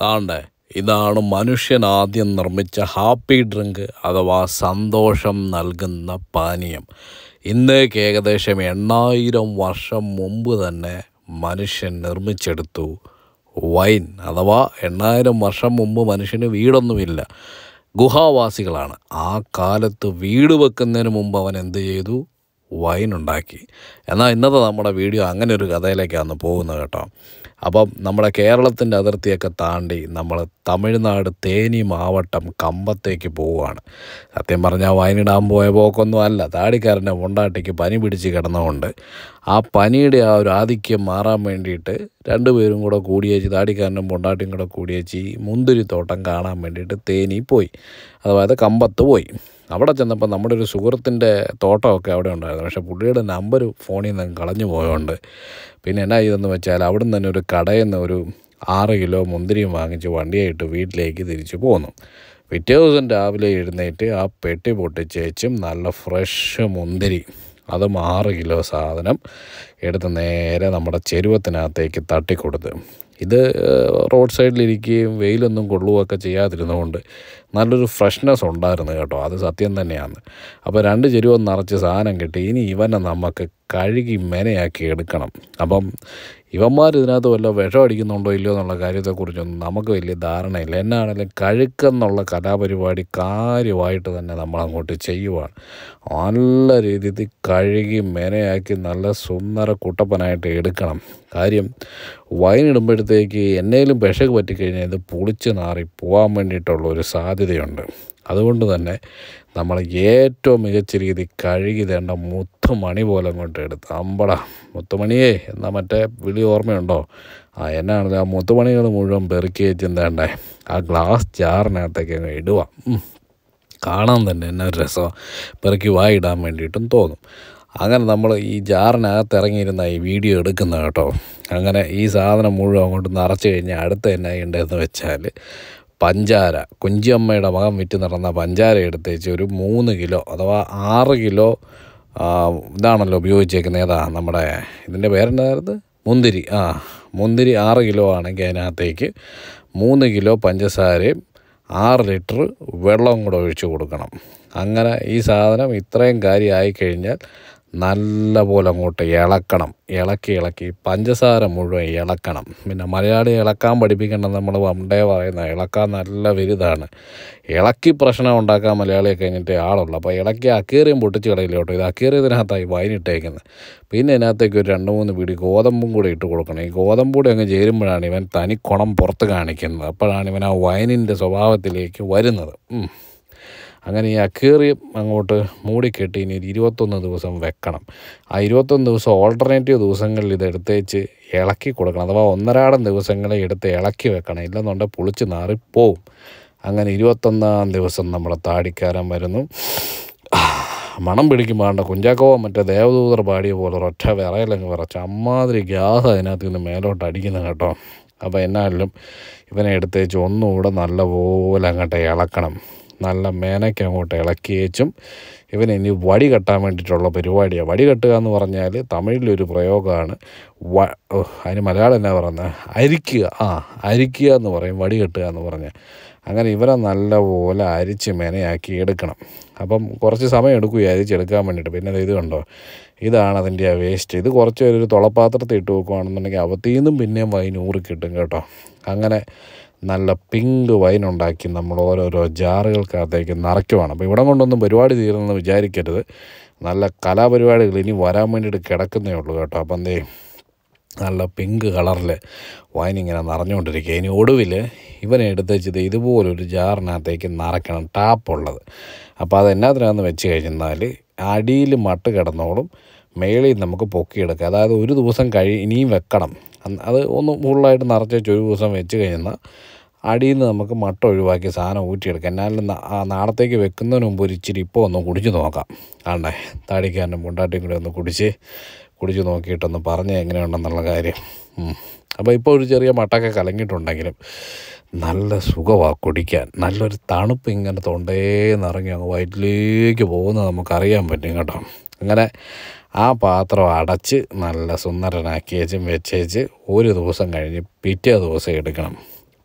ആണ്ടേ ഇതാണ് മനുഷ്യൻ ആദ്യം നിർമ്മിച്ച ഹാപ്പി ഡ്രിങ്ക് അഥവാ സന്തോഷം നൽകുന്ന പാനീയം ഇന്നേക്ക് ഏകദേശം എണ്ണായിരം വർഷം മുമ്പ് തന്നെ മനുഷ്യൻ നിർമ്മിച്ചെടുത്തു വൈൻ അഥവാ എണ്ണായിരം വർഷം മുമ്പ് മനുഷ്യന് വീടൊന്നുമില്ല ഗുഹാവാസികളാണ് ആ കാലത്ത് വീട് വെക്കുന്നതിന് മുമ്പ് അവൻ എന്ത് ചെയ്തു വൈൻ ഉണ്ടാക്കി എന്നാൽ ഇന്നത്തെ നമ്മുടെ വീഡിയോ അങ്ങനെ ഒരു കഥയിലേക്കാണ് പോകുന്നത് കേട്ടോ അപ്പം നമ്മുടെ കേരളത്തിൻ്റെ അതിർത്തിയൊക്കെ താണ്ടി നമ്മൾ തമിഴ്നാട് തേനി മാവട്ടം കമ്പത്തേക്ക് പോവുകയാണ് സത്യം പറഞ്ഞാൽ വൈനിടാൻ പോയ പോക്കൊന്നും അല്ല താടിക്കാരൻ്റെ പൊണ്ടാട്ടിക്ക് പനി പിടിച്ച് കിടന്നുകൊണ്ട് ആ പനിയുടെ ആ ഒരു ആധിക്യം മാറാൻ വേണ്ടിയിട്ട് രണ്ടുപേരും കൂടെ കൂടിയേച്ച് താടിക്കാരനും പൊണ്ടാട്ടിയും കൂടെ കൂടിയേച്ച് ഈ മുന്തിരിത്തോട്ടം കാണാൻ വേണ്ടിയിട്ട് തേനി പോയി അതായത് കമ്പത്ത് പോയി അവിടെ ചെന്നപ്പോൾ നമ്മുടെ ഒരു സുഹൃത്തിൻ്റെ തോട്ടമൊക്കെ അവിടെ ഉണ്ടായിരുന്നു പക്ഷേ പുള്ളിയുടെ നമ്പർ ഫോണിൽ നിന്ന് കളഞ്ഞു പോയതുകൊണ്ട് പിന്നെ എന്നാ ചെയ്തെന്ന് വെച്ചാൽ അവിടെ നിന്ന് തന്നെ ഒരു കടയിൽ നിന്ന് ഒരു ആറ് കിലോ മുന്തിരിയും വാങ്ങിച്ച് വണ്ടിയായിട്ട് വീട്ടിലേക്ക് തിരിച്ചു പോന്നു പിറ്റേ ദിവസം രാവിലെ എഴുന്നേറ്റ് ആ പെട്ടി പൊട്ടിച്ചേച്ചും നല്ല ഫ്രഷ് മുന്തിരി അതും ആറ് കിലോ സാധനം എടുത്ത് നേരെ നമ്മുടെ ചെരുവത്തിനകത്തേക്ക് തട്ടിക്കൊടുത്ത് ഇത് റോഡ് സൈഡിലിരിക്കുകയും വെയിലൊന്നും കൊള്ളുകയൊക്കെ ചെയ്യാതിരുന്നതുകൊണ്ട് നല്ലൊരു ഫ്രഷ്നെസ് ഉണ്ടായിരുന്നു കേട്ടോ അത് സത്യം തന്നെയാണ് അപ്പോൾ രണ്ട് ചെരുവം നിറച്ച് സാധനം കിട്ടി ഇനി ഇവനെ നമുക്ക് കഴുകി മെനയാക്കി എടുക്കണം അപ്പം ഇവന്മാർ ഇതിനകത്ത് വല്ല വിഷം അടിക്കുന്നുണ്ടോ ഇല്ലയോ എന്നുള്ള കാര്യത്തെക്കുറിച്ചൊന്നും നമുക്ക് വലിയ ധാരണയില്ല എന്നാണെങ്കിലും കഴുക്കെന്നുള്ള കലാപരിപാടി കാര്യമായിട്ട് തന്നെ നമ്മൾ അങ്ങോട്ട് ചെയ്യുവാണ് നല്ല രീതിയിൽ കഴുകി മെനയാക്കി നല്ല സുന്ദര കുട്ടപ്പനായിട്ട് എടുക്കണം കാര്യം വൈൻ ഇടുമ്പോഴത്തേക്ക് എന്നേലും വിഷക്ക് പറ്റിക്കഴിഞ്ഞാൽ ഇത് പുളിച്ച് നാറി പോകാൻ വേണ്ടിയിട്ടുള്ള ഒരു സാധ്യതയുണ്ട് അതുകൊണ്ട് തന്നെ നമ്മൾ ഏറ്റവും മികച്ച രീതി കഴുകി തേണ്ട മുത്തുമണി പോലെ അങ്ങോട്ട് എടുത്ത് അമ്പട മുത്തുമണിയേ എന്നാൽ മറ്റേ വിളി ഓർമ്മയുണ്ടോ ആ എന്നാണല്ലോ ആ മുത്തുമണികൾ മുഴുവൻ പെറുക്കി വെച്ചെന്തേണ്ടേ ആ ഗ്ലാസ് ജാറിനകത്തേക്ക് അങ്ങ് ഇടുക ഉം. കാണാൻ തന്നെ എന്നാ ഒരു രസമാണ് പെറുക്കി വായിടാൻ വേണ്ടിയിട്ടും തോന്നും അങ്ങനെ നമ്മൾ ഈ ജാറിനകത്ത് ഇറങ്ങിയിരുന്ന ഈ വീഡിയോ എടുക്കുന്ന കേട്ടോ അങ്ങനെ ഈ സാധനം മുഴുവൻ അങ്ങോട്ട് നിറച്ച് കഴിഞ്ഞാൽ അടുത്ത് എന്നാ ചെയ്യേണ്ടതെന്ന് വെച്ചാൽ പഞ്ചാര കുഞ്ചിയമ്മയുടെ മകൻ വിറ്റ് നടന്ന പഞ്ചാര എടുത്തേച്ച് ഒരു മൂന്ന് കിലോ അഥവാ ആറ് കിലോ ആ, ഇതാണല്ലോ ഉപയോഗിച്ചേക്കുന്നത് ഏതാ നമ്മുടെ ഇതിൻ്റെ പേരെന്തായിരുന്നു മുന്തിരി ആ മുന്തിരി ആറ് കിലോ ആണെങ്കിൽ അതിനകത്തേക്ക് മൂന്ന് കിലോ പഞ്ചസാരയും ആറ് ലിറ്റർ വെള്ളം കൂടെ ഒഴിച്ച് കൊടുക്കണം അങ്ങനെ ഈ സാധനം ഇത്രയും കാര്യം ആയിക്കഴിഞ്ഞാൽ നല്ല പോലെ അങ്ങോട്ട് ഇളക്കണം ഇളക്കി ഇളക്കി പഞ്ചസാര മുഴുവൻ ഇളക്കണം പിന്നെ മലയാളി ഇളക്കാൻ പഠിപ്പിക്കേണ്ടത് നമ്മൾ പണ്ടേ പറയുന്ന ഇളക്കാൻ നല്ല വലുതാണ് ഇളക്കി പ്രശ്നം ഉണ്ടാക്കാൻ മലയാളിയെ കഴിഞ്ഞിട്ട് ആളുള്ളൂ അപ്പോൾ ഇളക്കി അക്കേറിയും പൊട്ടിച്ച് കളയില്ല കേട്ടോ ഇത് അക്കേറിയതിനകത്തായി വൈനിട്ടേക്കുന്നത് പിന്നെ ഇതിനകത്തേക്ക് ഒരു രണ്ട് മൂന്ന് പിടി ഗോതമ്പും കൂടി ഇട്ട് കൊടുക്കണം ഈ ഗോതമ്പ് കൂടി അങ്ങ് ചേരുമ്പോഴാണ് ഇവൻ തനി കുണം പുറത്ത് കാണിക്കുന്നത് അപ്പോഴാണ് ഇവൻ ആ വൈനിൻ്റെ സ്വഭാവത്തിലേക്ക് വരുന്നത് ഉം. അങ്ങനെ ഈ അക്വേറിയം അങ്ങോട്ട് മൂടിക്കെട്ടി ഇനി ഒരു ഇരുപത്തൊന്ന് ദിവസം വെക്കണം ആ ഇരുപത്തൊന്ന് ദിവസം ഓൾട്ടർനേറ്റീവ് ദിവസങ്ങളിൽ ഇത് എടുത്തേച്ച് ഇളക്കി കൊടുക്കണം അഥവാ ഒന്നരാടം ദിവസങ്ങളെ എടുത്ത് ഇളക്കി വെക്കണം ഇല്ലെന്നുണ്ടെങ്കിൽ പുളിച്ച് നാറിപ്പോവും അങ്ങനെ ഇരുപത്തൊന്നാം ദിവസം നമ്മുടെ താടിക്കാരൻ വരുന്നു മണം പിടിക്കും വേണ്ട കുഞ്ചാക്കോവ മറ്റേ ദേവദൂതർ പാടിയ പോലെ ഒരൊറ്റ വിറയലങ്ങ് വിറച്ച് അമ്മാതിരി ഗ്യാസ് അതിനകത്ത് നിന്ന് മേലോട്ട് അടിക്കുന്നത് കേട്ടോ അപ്പോൾ എന്നാലും ഇവനെ എടുത്തേച്ച് ഒന്നുകൂടെ നല്ലപോലെ അങ്ങോട്ട് ഇളക്കണം നല്ല മേനയ്ക്ക് അങ്ങോട്ട് ഇളക്കിയേച്ചും ഇവന് ഇനി വടി കെട്ടാൻ വേണ്ടിയിട്ടുള്ള പരിപാടിയാണ് വടി കെട്ടുക എന്ന് പറഞ്ഞാൽ തമിഴിലൊരു പ്രയോഗമാണ് വ ഓ, അതിന് മലയാളം എന്നാ പറയുന്നത് അരിക്കുക ആ അരിക്കുക എന്ന് പറയും വടി കെട്ടുക എന്ന് പറഞ്ഞാൽ അങ്ങനെ ഇവരെ നല്ലപോലെ അരിച്ച് മെനയാക്കി എടുക്കണം അപ്പം കുറച്ച് സമയം എടുക്കും ഈ അരിച്ചെടുക്കാൻ വേണ്ടിയിട്ട് പിന്നെ ദേ ഇത് കണ്ടോ ഇതാണ് അതിൻ്റെ ആ വേസ്റ്റ് ഇത് കുറച്ച് ഒരു തുളപ്പാത്രത്തിൽ ഇട്ട് വെക്കുകയാണെന്നുണ്ടെങ്കിൽ അവത്തിൽ നിന്നും പിന്നെയും വൈൻ ഊറി കിട്ടും കേട്ടോ അങ്ങനെ നല്ല പിങ്ക് വൈൻ ഉണ്ടാക്കി നമ്മൾ ഓരോരോ ജാറുകൾക്കകത്തേക്ക് നിറയ്ക്കുവാണ് അപ്പോൾ ഇവിടെ കൊണ്ടൊന്നും പരിപാടി തീരുന്നെന്ന് വിചാരിക്കരുത് നല്ല കലാപരിപാടികൾ ഇനി വരാൻ വേണ്ടിയിട്ട് കിടക്കുന്നേ ഉള്ളൂ കേട്ടോ അപ്പം എന്തേ നല്ല പിങ്ക് കളറിൽ വൈൻ ഇങ്ങനെ നിറഞ്ഞുകൊണ്ടിരിക്കുക ഇനി ഒടുവിൽ ഇവനെ എടുത്ത് വെച്ചത് ഇതുപോലൊരു ജാറിനകത്തേക്ക് നിറയ്ക്കണം ടാപ്പുള്ളത് അപ്പോൾ അത് എന്നാത്തിനാന്ന് വെച്ച് കഴിഞ്ഞാൽ അടിയിൽ മട്ട് കിടന്നോളും മേളിൽ നമുക്ക് പൊക്കിയെടുക്കാം അതായത് ഒരു ദിവസം കഴി ഇനിയും വെക്കണം അന്ന് അത് ഒന്ന് ഫുള്ളായിട്ട് നിറച്ച് വെച്ച് ഒരു ദിവസം വെച്ച് കഴിഞ്ഞാൽ അടിയിൽ നിന്ന് നമുക്ക് മട്ട ഒഴിവാക്കി സാധനം ഊറ്റിയെടുക്കാം എന്നാലും ന- ആ നാളത്തേക്ക് വെക്കുന്നതിന് മുമ്പ് ഒരു ഇച്ചിരി ഇപ്പോൾ ഒന്ന് കുടിച്ച് നോക്കാം ആണ്ടേ താടിക്കാരനും മുണ്ടാട്ടിയും കൂടെ ഒന്ന് കുടിച്ച് കുടിച്ച് നോക്കിയിട്ടൊന്ന് പറഞ്ഞ് എങ്ങനെയുണ്ടെന്നുള്ള കാര്യം ഉം. അപ്പോൾ ഇപ്പോൾ ഒരു ചെറിയ മട്ടൊക്കെ കലങ്ങിയിട്ടുണ്ടെങ്കിലും നല്ല സുഖമാണ് കുടിക്കാൻ നല്ലൊരു തണുപ്പ് ഇങ്ങനെ തൊണ്ടേന്നിറങ്ങി അങ്ങ് വയറ്റിലേക്ക് പോകുന്നത് നമുക്കറിയാൻ പറ്റും കേട്ടോ അങ്ങനെ ആ പാത്രം അടച്ച് നല്ല സുന്ദരനാക്കി വെച്ചും വെച്ചേച്ച് ഒരു ദിവസം കഴിഞ്ഞ് പിറ്റേ ദിവസം എടുക്കണം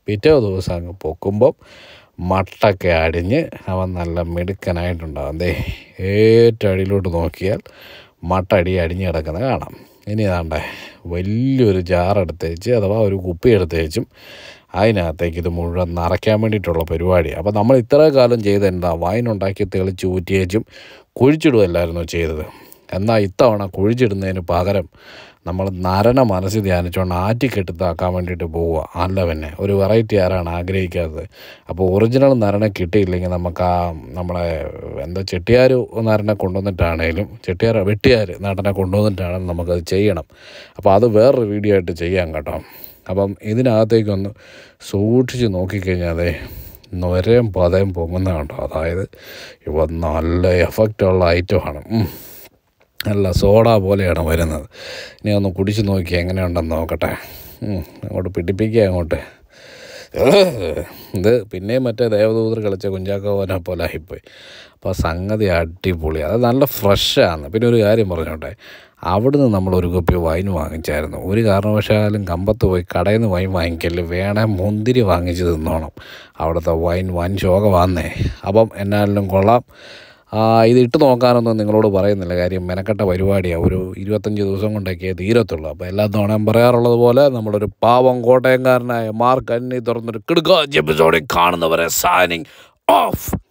പിറ്റേ ദിവസം അങ്ങ് പൊക്കുമ്പം മട്ടൊക്കെ അടിഞ്ഞ് അവൻ നല്ല മിടുക്കനായിട്ടുണ്ടാകും ദേ ഏറ്റവും അടിയിലോട്ട് നോക്കിയാൽ മട്ട അടി അടിഞ്ഞ് കിടക്കുന്നത് കാണാം ഇനി ഏതാണ്ടേ വലിയൊരു ജാറെടുത്തേച്ച് അഥവാ ഒരു കുപ്പി എടുത്തേച്ചും അതിനകത്തേക്ക് ഇത് മുഴുവൻ നിറയ്ക്കാൻ വേണ്ടിയിട്ടുള്ള പരിപാടിയാണ് അപ്പോൾ നമ്മൾ ഇത്ര കാലം ചെയ്ത് എന്താ വൈൻ ഉണ്ടാക്കി തെളിച്ച് ഊറ്റിയേച്ചും കുഴിച്ചിടുമല്ലായിരുന്നു ചെയ്തത് എന്നാൽ ഇത്തവണ കുഴിച്ചിടുന്നതിന് പകരം നമ്മൾ നരന മനസ്സിൽ ധ്യാനിച്ചുകൊണ്ട് ആറ്റിക്കെട്ടുത്താക്കാൻ വേണ്ടിയിട്ട് പോവുക അല്ല പിന്നെ ഒരു വെറൈറ്റി ആരാണ് ആഗ്രഹിക്കാത്തത് അപ്പോൾ ഒറിജിനൽ നരനെ കിട്ടിയില്ലെങ്കിൽ നമുക്ക് ആ നമ്മളെ എന്താ ചെട്ടിയാർ നരനെ കൊണ്ടുവന്നിട്ടാണേലും ചെട്ടിയാർ വെട്ടിയാർ നടനെ കൊണ്ടുവന്നിട്ടാണെങ്കിലും നമുക്കത് ചെയ്യണം അപ്പോൾ അത് വേറൊരു വീഡിയോ ആയിട്ട് ചെയ്യാം കേട്ടോ അപ്പം ഇതിനകത്തേക്കൊന്ന് സൂക്ഷിച്ച് നോക്കിക്കഴിഞ്ഞാൽ അതെ നൊരയും പതയും പൊങ്ങുന്ന കണ്ടോ അതായത് ഇവ നല്ല എഫക്റ്റുള്ള ഐറ്റമാണ് ഉം. നല്ല സോഡ പോലെയാണ് വരുന്നത് ഇനി ഒന്ന് കുടിച്ച് നോക്കി എങ്ങനെയുണ്ടെന്ന് നോക്കട്ടെ ഉം, അങ്ങോട്ട് പിടിപ്പിക്കുക അങ്ങോട്ട് ഏഹ്. ഇത് പിന്നെയും മറ്റേ ദേവദൂതർ കളിച്ച കുഞ്ചാക്കോവനെ പോലെ ആയിപ്പോയി അപ്പോൾ സംഗതി അടിപൊളി അത് നല്ല ഫ്രഷാണ് പിന്നെ ഒരു കാര്യം പറഞ്ഞോട്ടെ അവിടുന്ന് നമ്മൾ ഒരു കുപ്പി വൈൻ വാങ്ങിച്ചായിരുന്നു ഒരു കാരണവശാലും കമ്പത്ത് പോയി കടയിൽ നിന്ന് വൈൻ വാങ്ങിക്കല് വേണേ മുന്തിരി വാങ്ങിച്ച് തിന്നോണം അവിടുത്തെ വൈൻ വൻ ശോകമാന്നേ അപ്പം എന്നാലും കൊള്ളാം ആ, ഇത് ഇട്ട് നോക്കാനൊന്നും നിങ്ങളോട് പറയുന്നില്ല കാര്യം മെനക്കെട്ട പരിപാടിയാണ് ഒരു ഇരുപത്തഞ്ച് ദിവസം കൊണ്ടൊക്കെ തീരത്തുള്ളൂ അപ്പോൾ എല്ലാ തവണയും പറയാറുള്ളത് പോലെ നമ്മളൊരു പാവം കോട്ടയംകാരനായ മാർക്ക് അന്നി തുറന്നൊരു കിടുക്ക എപ്പിസോഡിൽ കാണുന്നവരെ സൈനിങ് ഓഫ്